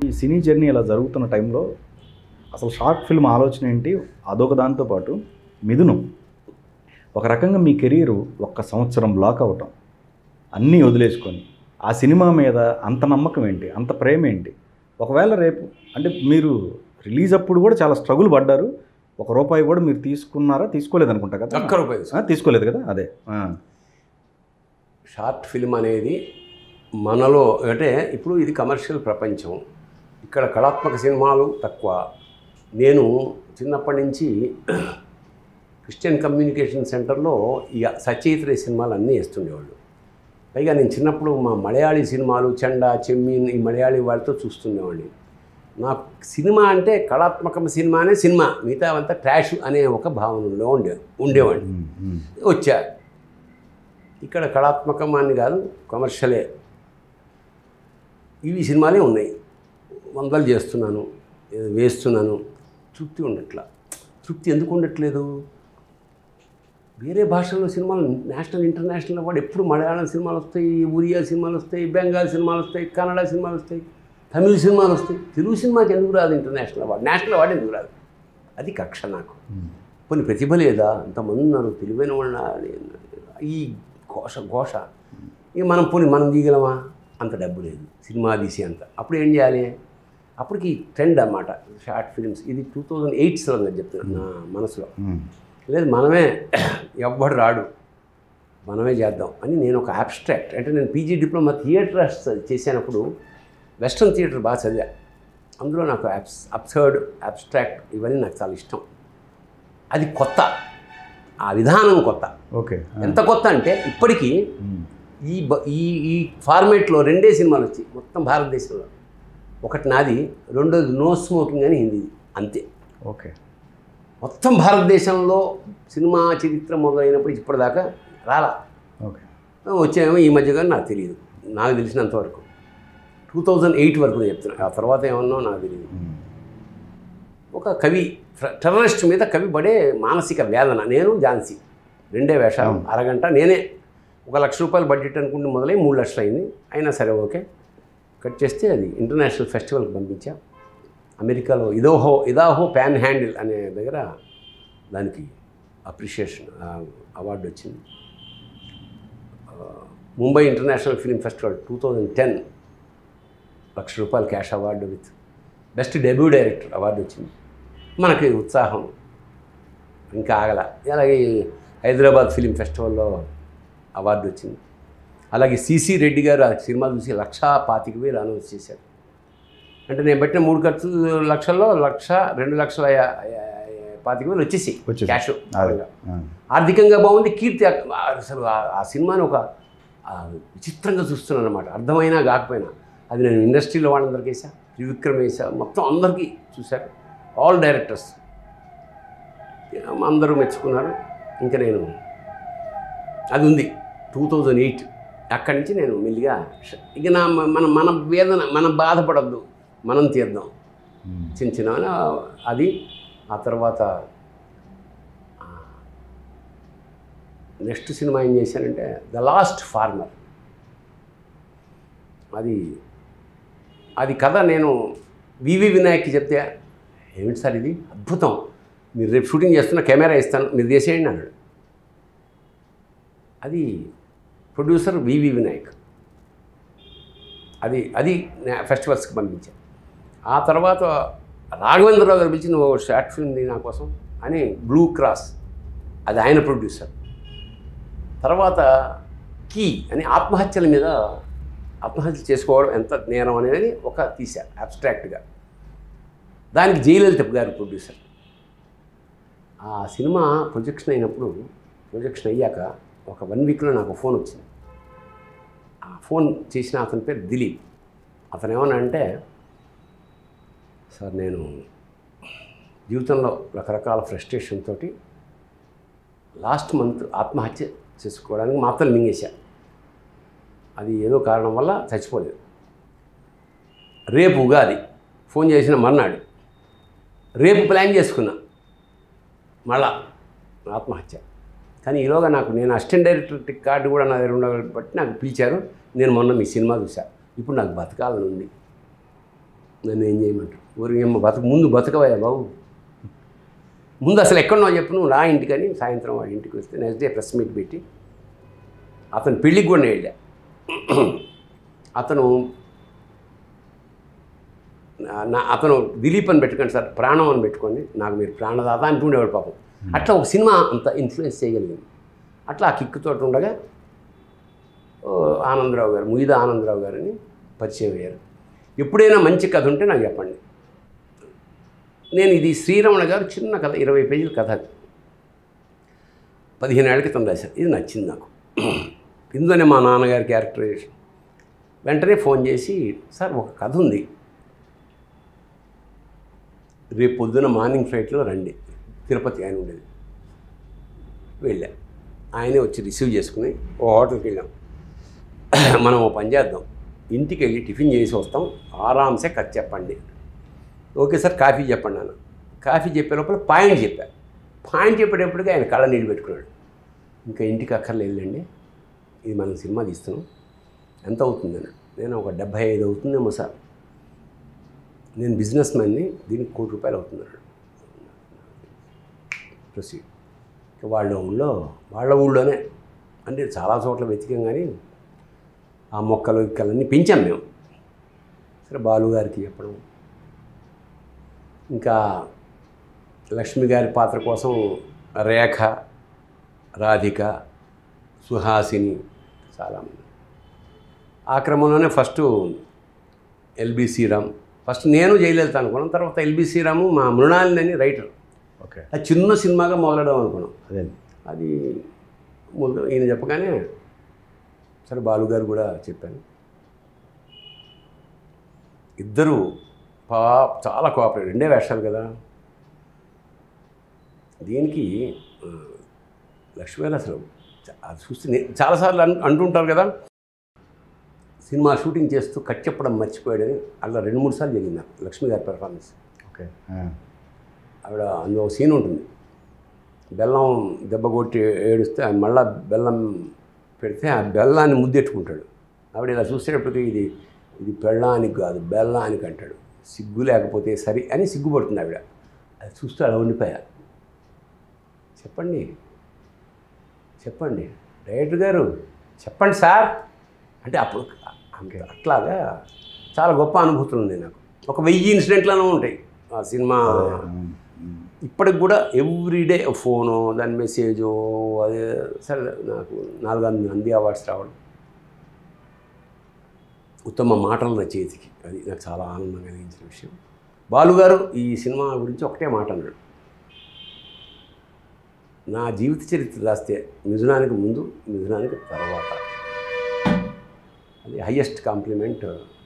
ఈ సినీ జర్నీ ఇలా జరుగుతున్న టైంలో అసలు షార్ట్ ఫిల్మ్ ఆలోచన ఏంటి అదొక దాంతోపాటు మిథునం ఒక రకంగా మీ కెరీర్ ఒక్క సంవత్సరం బ్లాక్ అవటం అన్నీ వదిలేసుకొని ఆ సినిమా మీద అంత నమ్మకం ఏంటి అంత ప్రేమ ఏంటి ఒకవేళ రేపు అంటే మీరు రిలీజ్ అప్పుడు కూడా చాలా స్ట్రగుల్ పడ్డారు ఒక రూపాయి కూడా మీరు తీసుకున్నారా తీసుకోలేదు అనుకుంటా కదా ఒక్క రూపాయి ఆ, తీసుకోలేదు కదా అదే ఆ. షార్ట్ ఫిల్మ్ అనేది మనలో అంటే ఇప్పుడు ఇది కమర్షియల్ ప్రపంచం ఇక్కడ కళాత్మక సినిమాలు తక్కువ నేను చిన్నప్పటి నుంచి క్రిస్టియన్ కమ్యూనికేషన్ సెంటర్లో ఈ సచయిత్రే సినిమాలు అన్నీ వేస్తుండేవాళ్ళు పైగా నేను చిన్నప్పుడు మా మలయాళీ సినిమాలు చెండా చెమ్మీన్ ఈ మలయాళీ వాళ్ళతో చూస్తుండేవాడిని నాకు సినిమా అంటే కళాత్మక సినిమానే సినిమా మిగతా అంతా ట్రాష్ అనే ఒక భావనలో ఉండే ఉండేవాడిని ఉమ్, ఉమ్. వచ్చా ఇక్కడ కళాత్మకం అని కాదు కమర్షియలే ఇవి సినిమాలే ఉన్నాయి వందలు చేస్తున్నాను ఏదో వేస్తున్నాను తృప్తి ఉండట్లా తృప్తి ఎందుకు ఉండట్లేదు వేరే భాషల్లో సినిమాలు నేషనల్ ఇంటర్నేషనల్ అవార్డు ఎప్పుడు మలయాళం సినిమాలు వస్తాయి ఒరియా సినిమాలు వస్తాయి బెంగాల్ సినిమాలు వస్తాయి కన్నడ సినిమాలు వస్తాయి తమిళ సినిమాలు వస్తాయి తెలుగు సినిమాకి ఎందుకు రాదు ఇంటర్నేషనల్ అవార్డు నేషనల్ అవార్డు ఎందుకు రాదు అది కక్ష నాకు కొన్ని ప్రతిభ లేదా అంతమంది ఉన్నారు తెలివైన వాళ్ళ ఈ ఘోష ఘోష ఇక మనం పోనీ మనం తీయగలమా అంత డబ్బు లేదు సినిమా తీసి అంత అప్పుడు ఏం చేయాలి అప్పటికి ట్రెండ్ అన్నమాట షార్ట్ ఫిల్మ్స్ ఇది టూ థౌజండ్ ఎయిట్స్లో నేను చెప్తున్నాను నా మనసులో ఉమ్. లేదు మనమే ఎవ్వడు రాడు మనమే చేద్దాం అని నేను ఒక అబ్స్ట్రాక్ట్ అంటే నేను పీజీ డిప్లొమా థియేటర్ చేసినప్పుడు వెస్ట్రన్ థియేటర్ బాగా చదివా అందులో నాకు అబ్స్ అబ్సర్డ్ అబ్స్ట్రాక్ట్ ఇవన్నీ నాకు చాలా ఇష్టం అది కొత్త ఆ విధానం కొత్త ఓకే ఆ. ఎంత కొత్త అంటే ఇప్పటికీ ఉమ్. ఈ బ ఈ ఈ ఫార్మేట్లో రెండే సినిమాలు వచ్చాయి మొత్తం భారతదేశంలో ఒకటి నాది రెండోది నో స్మోకింగ్ అని హిందీ అంతే ఓకే మొత్తం భారతదేశంలో సినిమా చరిత్ర మొదలైనప్పుడు ఇప్పటిదాకా రాలా ఓకే వచ్చేమో ఈ మధ్య కానీ నాకు తెలియదు నాకు తెలిసినంత వరకు టూ థౌజండ్ ఎయిట్ వరకు నేను చెప్తున్నా ఆ తర్వాత ఏమన్నా నాకు తెలియదు ఉమ్. ఒక కవి టెర్రరిస్ట్ మీద కవి పడే మానసిక వేదన నేను ఝాన్సీ రెండే వేషాలు అవును. అరగంట నేనే ఒక లక్ష రూపాయలు బడ్జెట్ అనుకుంటే మొదలై మూడు లక్షలు అయింది అయినా సరే ఓకే కట్ చేస్తే అది ఇంటర్నేషనల్ ఫెస్టివల్కి పంపించా అమెరికాలో ఇదోహో ఇదాహో ప్యాన్ హ్యాండిల్ అనే దగ్గర దానికి అప్రిషియేషన్ అవార్డు వచ్చింది ఆ, Mumbai international film festival two thousand ten లక్ష రూపాయలు cash award with best debut director award వచ్చింది మనకి ఉత్సాహం ఇంకా ఆగల అలాగే హైదరాబాద్ ఫిలిం ఫెస్టివల్లో అవార్డు వచ్చింది అలాగే సిసి రెడ్డి గారు ఆ సినిమా చూసి లక్షా పాతిక వేలు అనౌన్స్ చేశారు అంటే నేను పెట్టిన మూడు ఖర్చు లక్షల్లో లక్ష రెండు లక్షల యా- యా- పాతిక వేలు వచ్చేసి వచ్చేసాయి. క్యాష్ అదే ఆ. ఆర్థికంగా బాగుంది కీర్తి ఆ- అసలు ఆ- ఆ సినిమాని ఒక ఆ, విచిత్రంగా చూస్తున్నాను అనమాట అర్థమైనా కాకపోయినా అది నేను ఇండస్ట్రీలో వాళ్ళందరికీ వేసా త్రివిక్రమ్ వేసా మొత్తం అందరికీ చూశారు ఆల్ డైరెక్టర్స్ అందరూ మెచ్చుకున్నారు ఇంకా నేను అది ఉంది టూ థౌజండ్ ఎయిట్ అక్కడి నుంచి నేను మెల్లిగా ష- ఇక నా మన మన వేదన మనం బాధపడద్దు మనం తీద్దాం ఉమ్. చిన్న చిన్న అది ఆ తర్వాత నెక్స్ట్ సినిమా ఏం చేశానంటే ద లాస్ట్ ఫార్మర్ అది అది కథ నేను వివి వినాయక్కి చెప్తే ఏమిటి సార్ ఇది అద్భుతం మీరు రేపు షూటింగ్ చేస్తున్న కెమెరా ఇస్తాను మీరు చేసేయండి అన్నాడు అది ప్రొడ్యూసర్ వివి వినాయక్ అది అది నే- ఫెస్టివల్స్కి పంపించాను ఆ తర్వాత రాఘవేంద్రరావు గారు పిలిచి నువ్వు షార్ట్ ఫిల్మ్ తీ నా కోసం అని బ్లూ క్రాస్ అది ఆయన ప్రొడ్యూసర్ తర్వాత కీ అని ఆత్మహత్యల మీద ఆత్మహత్య చేసుకోవడం ఎంత నేరం అనేది ఒక తీశా అబ్స్ట్రాక్ట్గా దానికి జయలలిత గారు ప్రొడ్యూసర్ ఆ సినిమా ప్రొజెక్షన్ అయినప్పుడు ప్రొజెక్షన్ అయ్యాక ఒక వన్ వీక్లో నాకు ఫోన్ వచ్చింది ఆ ఫోన్ చేసిన అతని పేరు దిలీప్ అతను ఏమన్నా అంటే సార్ నేను జీవితంలో రకరకాల ఫ్రస్ట్రేషన్ తోటి లాస్ట్ మంత్ ఆత్మహత్య చేసుకోవడానికి మాత్రలు మింగేశా అది ఏదో కారణం వల్ల చచ్చిపోలేదు రేపు ఉగాది ఫోన్ చేసిన మర్నాడు రేపు ప్లాన్ చేసుకున్నా మళ్ళా ఆత్మహత్య కానీ ఈలోగా నాకు నేను అసిస్టెంట్ డైరెక్టర్ కార్డు కూడా నా దగ్గర ఉండవు బట్టి నాకు పిలిచారు నేను మొన్న మీ సినిమా చూసా ఇప్పుడు నాకు బతకాలని ఉంది నన్ను ఏం చేయమంటారు ఊరికి ఏమో బతక ముందు బతకవయ్యా బాబు ముందు అసలు ఎక్కడున్నావు చెప్పు నువ్వు నా ఇంటికని సాయంత్రం వాడి ఇంటికి వస్తే నెక్స్ట్ డే ప్రెస్ మీట్ పెట్టి అతను పెళ్ళికి కూడా నేను వెళ్ళా అతను నా- నా అతను దిలీప్ అని పెట్టుకోండి సార్ ప్రాణం అని పెట్టుకోండి నాకు మీరు ప్రాణదాత అంటుండేవాడు పాపం అట్లా ఒక సినిమా అంత ఇన్ఫ్లుయెన్స్ చేయగలిగింది అట్లా ఆ కిక్కు తోటి ఉండగా ఓ, ఆనందరావు గారు ముయిద ఆనందరావు గారిని పరిచయం అయ్యారు ఎప్పుడైనా మంచి కథ ఉంటే నాకు చెప్పండి నేను ఇది శ్రీరమణ గారు చిన్న కథ ఇరవై పేజీల కథ అది. పదిహేను ఏళ్ళ క్రితం రాశారు ఇది నచ్చింది నాకు ఇందులోనే మా నాన్నగారి క్యారెక్టరైజేషన్ వెంటనే ఫోన్ చేసి సార్ ఒక కథ ఉంది రేపు పొద్దున మార్నింగ్ ఫ్లైట్లో రండి తిరుపతి ఆయన ఉండేది వెళ్ళా ఆయనే వచ్చి రిసీవ్ చేసుకుని ఓ హోటల్కి వెళ్ళాం మనం ఓ పని చేద్దాం ఇంటికి వెళ్ళి టిఫిన్ చేసి వస్తాం ఆరామ్సే కథ చెప్పండి ఓకే సార్ కాఫీ చెప్పండి అన్న కాఫీ చెప్పే లోపల పాయింట్ చెప్పా పాయింట్ చెప్పేటప్పటికి ఆయన కళ్ళ నీళ్ళు పెట్టుకున్నాడు ఇంకా ఇంటికి అక్కర్లేదండి ఇది మనం సినిమా తీస్తున్నాం ఎంత అవుతుంది అన్నాడు నేను ఒక డెబ్భై ఐదు అవుతుందేమో సార్ నేను బిజినెస్ మ్యాన్ని దీనికి కోటి రూపాయలు అవుతుంది అన్నాడు ప్రొసీడ్ ఇక వాళ్ళ ఊళ్ళో వాళ్ళ ఊళ్ళోనే అంటే చాలా చోట్ల వెతికాం కానీ ఆ మొక్కలు ఇక్కలన్నీ పెంచాం మేము సరే బాలు గారికి చెప్పడం ఇంకా లక్ష్మి గారి పాత్ర కోసం రేఖ రాధిక సుహాసిని చాలామంది ఆ క్రమంలోనే ఫస్ట్ ఎల్బి శ్రీరామ్ ఫస్ట్ నేను జయలలిత అనుకున్నాం తర్వాత ఎల్బి శ్రీరాము మా మృణాలిని అని రైటర్ ఓకే అది చిన్న సినిమాగా మొదలడం అనుకున్నాం అదే అది ముందు ఈయన చెప్పగానే సరే బాలుగారు కూడా చెప్పాను ఇద్దరు పా చాలా కోఆపరేట్ రెండే వేషాలు కదా దీనికి ఆ, లక్ష్మీ గారు అసలు చా- అది చూస్తే నే- చాలాసార్లు అన్ అంటుంటారు కదా సినిమా షూటింగ్ చేస్తూ కట్ చెప్పడం మర్చిపోయాడని అలా రెండు మూడు సార్లు జరిగింది నాకు లక్ష్మి గారి పెర్ఫార్మెన్స్ ఓకే ఆవిడ అందులో ఒక సీన్ ఉంటుంది బెల్లం దెబ్బ కొట్టి ఏడుస్తే ఆయన మళ్ళా బెల్లం పెడితే ఆ బెల్లాన్ని ముద్దెట్టుకుంటాడు ఆవిడ ఇలా చూసేటప్పటికి ఇది ఇది బెల్లానికి కాదు బెల్లానికి అంటాడు సిగ్గు లేకపోతే సరి అని సిగ్గుపడుతుంది ఆవిడ అది చూస్తూ అలా ఉండిపోయా చెప్పండి చెప్పండి డైరెక్టర్ గారు చెప్పండి సార్ అంటే అప్పుడు అంత అట్లాగా చాలా గొప్ప అనుభూతులు ఉన్నాయి నాకు ఒక వెయ్యి ఇన్సిడెంట్లను ఉంటాయి ఆ సినిమా ఇప్పటికి కూడా ఎవ్రీడే ఫోను దాని మెసేజు అదే సరే నాకు నాలుగు అంది నంది అవార్డ్స్ రావడం ఉత్తమ మాటలు నా చేతికి అది నాకు చాలా ఆనందం కలిగించిన విషయం బాలుగారు ఈ సినిమా గురించి ఒకటే మాట అన్నాడు నా జీవిత చరిత్ర రాస్తే మిథునానికి ముందు మిథునానికి తర్వాత అది హయ్యెస్ట్ కాంప్లిమెంట్